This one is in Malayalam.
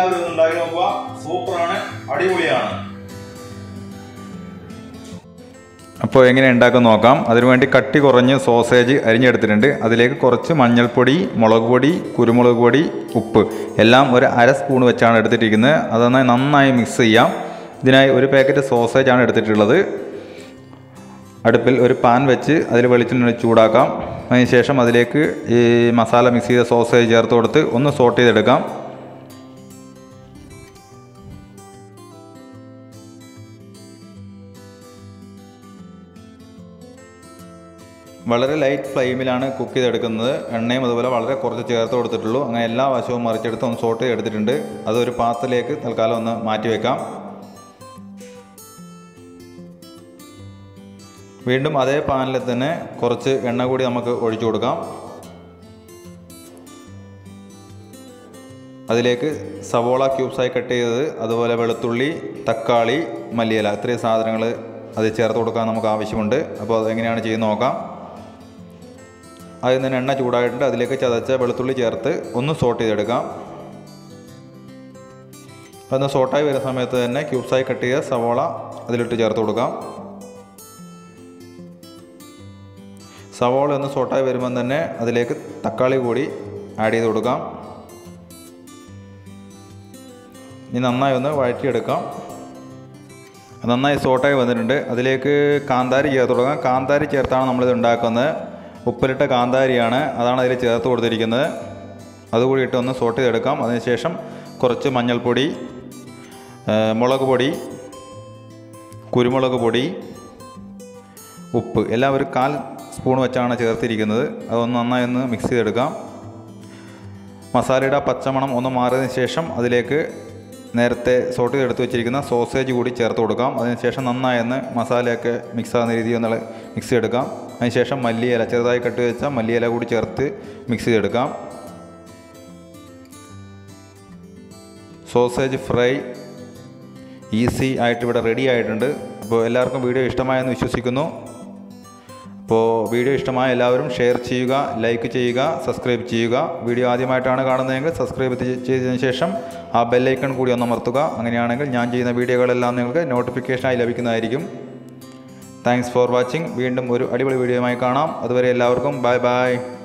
എല്ലാവരും ഇത് ഉണ്ടാക്കി നോക്കുക സൂപ്പറാണ് അടിപൊളിയാണ് അപ്പോൾ എങ്ങനെ ഉണ്ടാക്കാൻ നോക്കാം അതിനുവേണ്ടി കട്ടി കുറഞ്ഞ് സോസേജ് അരിഞ്ഞെടുത്തിട്ടുണ്ട് അതിലേക്ക് കുറച്ച് മഞ്ഞൾപ്പൊടി മുളക് പൊടി കുരുമുളക് പൊടി ഉപ്പ് എല്ലാം ഒരു അര സ്പൂൺ വെച്ചാണ് എടുത്തിട്ടിരിക്കുന്നത് അതൊന്ന് നന്നായി മിക്സ് ചെയ്യാം ഇതിനായി ഒരു പാക്കറ്റ് സോസേജാണ് എടുത്തിട്ടുള്ളത് അടുപ്പിൽ ഒരു പാൻ വെച്ച് അതിൽ വെളിച്ചെണ്ണ ഒഴിച്ച് ചൂടാക്കാം അതിനുശേഷം അതിലേക്ക് ഈ മസാല മിക്സ് ചെയ്ത സോസേജ് ചേർത്ത് കൊടുത്ത് ഒന്ന് സോട്ട് ചെയ്തെടുക്കാം വളരെ ലൈറ്റ് ഫ്ലെയിമിലാണ് കുക്ക് ചെയ്തെടുക്കുന്നത് എണ്ണയും അതുപോലെ വളരെ കുറച്ച് ചേർത്ത് കൊടുത്തിട്ടുള്ളൂ അങ്ങനെ എല്ലാ വശവും മറിച്ചെടുത്ത് ഒന്ന് സോട്ട് ചെയ്തെടുത്തിട്ടുണ്ട് അതൊരു പാത്രത്തിലേക്ക് തൽക്കാലം ഒന്ന് മാറ്റി വെക്കാം വീണ്ടും അതേ പാനിൽ തന്നെ കുറച്ച് എണ്ണ കൂടി നമുക്ക് ഒഴിച്ചു കൊടുക്കാം അതിലേക്ക് സവോള ക്യൂബ്സായി കട്ട് ചെയ്തത് അതുപോലെ വെളുത്തുള്ളി തക്കാളി മല്ലിയില ഇത്രയും സാധനങ്ങൾ അത് ചേർത്ത് കൊടുക്കാൻ നമുക്ക് ആവശ്യമുണ്ട് അപ്പോൾ അതെങ്ങനെയാണ് ചെയ്യുന്നത് നോക്കാം ആദ്യം തന്നെ എണ്ണ ചൂടായിട്ടുണ്ട് അതിലേക്ക് ചതച്ച വെളുത്തുള്ളി ചേർത്ത് ഒന്ന് സോട്ട് ചെയ്തെടുക്കാം അതൊന്ന് സോട്ടായി വരുന്ന സമയത്ത് തന്നെ ക്യൂബ്സായി കട്ട് ചെയ്ത സവോള അതിലിട്ട് ചേർത്ത് കൊടുക്കാം സവോള ഒന്ന് സോട്ടായി വരുമ്പം തന്നെ അതിലേക്ക് തക്കാളി കൂടി ആഡ് ചെയ്ത് കൊടുക്കാം ഇനി നന്നായി ഒന്ന് വഴറ്റിയെടുക്കാം നന്നായി സോട്ടായി വന്നിട്ടുണ്ട് അതിലേക്ക് കാന്താരി ചേർത്ത് കൊടുക്കാം കാന്താരി ചേർത്താണ് നമ്മളിത് ഉണ്ടാക്കുന്നത് ഉപ്പിലിട്ട കാന്താരിയാണ് അതാണ് അതിൽ ചേർത്ത് കൊടുത്തിരിക്കുന്നത് അതുകൂടി ഇട്ട് ഒന്ന് സോട്ട് ചെയ്തെടുക്കാം അതിനുശേഷം കുറച്ച് മഞ്ഞൾപ്പൊടി ഏ, മുളക് പൊടി കുരുമുളക് പൊടി ഉപ്പ് എല്ലാം ഒരു കാൽ സ്പൂൺ വെച്ചാണ് ചേർത്തിരിക്കുന്നത് അതൊന്ന് നന്നായി ഒന്ന് മിക്സ് ചെയ്തെടുക്കാം മസാലയുടെ പച്ചമണം ഒന്ന് മാറിയതിന് ശേഷം അതിലേക്ക് നേരത്തെ സോട്ട് ചെയ്തെടുത്ത് വെച്ചിരിക്കുന്ന സോസേജ് കൂടി ചേർത്ത് കൊടുക്കാം അതിനുശേഷം നന്നായി ഒന്ന് മസാലയൊക്കെ മിക്സ് ആകുന്ന രീതിയിൽ ഒന്ന് മിക്സ് ചെയ്തെടുക്കാം അതിനുശേഷം മല്ലിയില ചെറുതായി കട്ട് വെച്ച മല്ലിയില കൂടി ചേർത്ത് മിക്സ് ചെയ്തെടുക്കാം സോസേജ് ഫ്രൈ ഈസി ആയിട്ട് ഇവിടെ റെഡി ആയിട്ടുണ്ട് അപ്പോൾ എല്ലാവർക്കും വീഡിയോ ഇഷ്ടമായെന്ന് വിശ്വസിക്കുന്നു അപ്പോൾ വീഡിയോ ഇഷ്ടമായ എല്ലാവരും ഷെയർ ചെയ്യുക ലൈക്ക് ചെയ്യുക സബ്സ്ക്രൈബ് ചെയ്യുക വീഡിയോ ആദ്യമായിട്ടാണ് കാണുന്നതെങ്കിൽ സബ്സ്ക്രൈബ് ചെയ്- ചെയ്തതിന് ശേഷം ആ ബെല്ലൈക്കൺ കൂടി ഒന്ന് അമർത്തുക അങ്ങനെയാണെങ്കിൽ ഞാൻ ചെയ്യുന്ന വീഡിയോകളെല്ലാം നിങ്ങൾക്ക് നോട്ടിഫിക്കേഷനായി ലഭിക്കുന്നതായിരിക്കും താങ്ക്സ് ഫോർ വാച്ചിങ് വീണ്ടും ഒരു അടിപൊളി വീഡിയോയുമായി കാണാം അതുവരെ എല്ലാവർക്കും ബൈ ബൈ